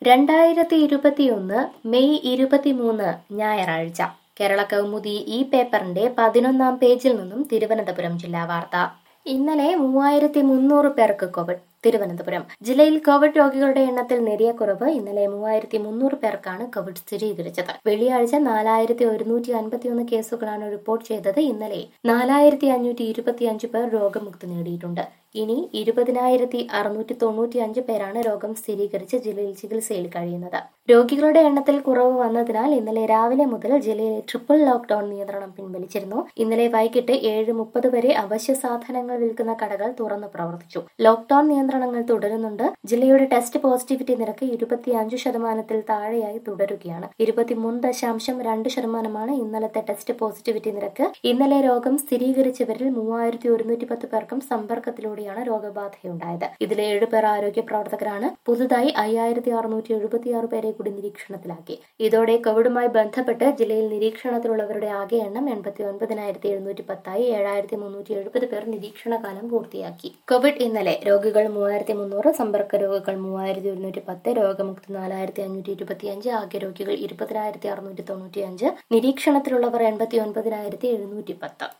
രണ്ടായിരത്തി ഇരുപത്തിയൊന്ന് മെയ് ഇരുപത്തിമൂന്ന് ഞായറാഴ്ച കേരള കൗമുദി ഈ പേപ്പറിന്റെ പതിനൊന്നാം പേജിൽ നിന്നും തിരുവനന്തപുരം ജില്ലാ വാർത്ത ഇന്നലെ മൂവായിരത്തി മുന്നൂറ് പേർക്ക് കോവിഡ് തിരുവനന്തപുരം ജില്ലയിൽ കോവിഡ് രോഗികളുടെ എണ്ണത്തിൽ നേരിയ കുറവ് ഇന്നലെ മൂവായിരത്തി മുന്നൂറ് പേർക്കാണ് കോവിഡ് സ്ഥിരീകരിച്ചത് വെള്ളിയാഴ്ച നാലായിരത്തി ഒരുന്നൂറ്റി അൻപത്തിയൊന്ന് കേസുകളാണ് റിപ്പോർട്ട് ചെയ്തത് ഇന്നലെ നാലായിരത്തി അഞ്ഞൂറ്റി ഇരുപത്തിയഞ്ച് പേർ രോഗമുക്തി നേടിയിട്ടുണ്ട് ഇനി ഇരുപതിനായിരത്തി അറുന്നൂറ്റി തൊണ്ണൂറ്റി അഞ്ച് പേരാണ് രോഗം സ്ഥിരീകരിച്ച് ജില്ലയിൽ ചികിത്സയിൽ കഴിയുന്നത് രോഗികളുടെ എണ്ണത്തിൽ കുറവ് വന്നതിനാൽ ഇന്നലെ രാവിലെ മുതൽ ജില്ലയിലെ ട്രിപ്പിൾ ലോക്ഡൌൺ നിയന്ത്രണം പിൻവലിച്ചിരുന്നു ഇന്നലെ വൈകിട്ട് ഏഴ് മുപ്പത് വരെ അവശ്യ സാധനങ്ങൾ വിൽക്കുന്ന കടകൾ തുറന്നു പ്രവർത്തിച്ചു ലോക്ഡൌൺ നിയന്ത്രണങ്ങൾ തുടരുന്നുണ്ട് ജില്ലയുടെ ടെസ്റ്റ് പോസിറ്റിവിറ്റി നിരക്ക് ഇരുപത്തിയഞ്ച് ശതമാനത്തിൽ താഴെയായി തുടരുകയാണ് ഇരുപത്തിമൂന്ന് ദശാംശം രണ്ട് ശതമാനമാണ് ഇന്നലത്തെ ടെസ്റ്റ് പോസിറ്റിവിറ്റി നിരക്ക് ഇന്നലെ രോഗം സ്ഥിരീകരിച്ചവരിൽ മൂവായിരത്തി ഒരുന്നൂറ്റി പത്ത് പേർക്കും സമ്പർക്കത്തിലൂടെയാണ് രോഗബാധയുണ്ടായത് ഇതിലെ ഏഴ് പേർ ആരോഗ്യ പ്രവർത്തകരാണ് പുതുതായി അയ്യായിരത്തി അറുന്നൂറ്റി എഴുപത്തിയാറ് പേരെ കൂടി നിരീക്ഷണത്തിലാക്കി ഇതോടെ കോവിഡുമായി ബന്ധപ്പെട്ട് ജില്ലയിൽ നിരീക്ഷണത്തിലുള്ളവരുടെ ആകെ എണ്ണം എൺപത്തി ഒൻപതിനായിരത്തി എഴുന്നൂറ്റി പത്തായി ഏഴായിരത്തി മുന്നൂറ്റി എഴുപത് പേർ നിരീക്ഷണകാലം പൂർത്തിയാക്കി കോവിഡ് ഇന്നലെ രോഗികൾ മൂവായിരത്തി മുന്നൂറ് സമ്പർക്ക രോഗികൾ മൂവായിരത്തി ഒരുന്നൂറ്റി പത്ത് രോഗമുക്തി നാലായിരത്തി അഞ്ഞൂറ്റി ഇരുപത്തിയഞ്ച് ആകെ രോഗികൾ ഇരുപതിനായിരത്തി അറുന്നൂറ്റി തൊണ്ണൂറ്റി അഞ്ച് നിരീക്ഷണത്തിലുള്ളവർ എൺപത്തി ഒൻപതിനായിരത്തി എഴുന്നൂറ്റി പത്ത്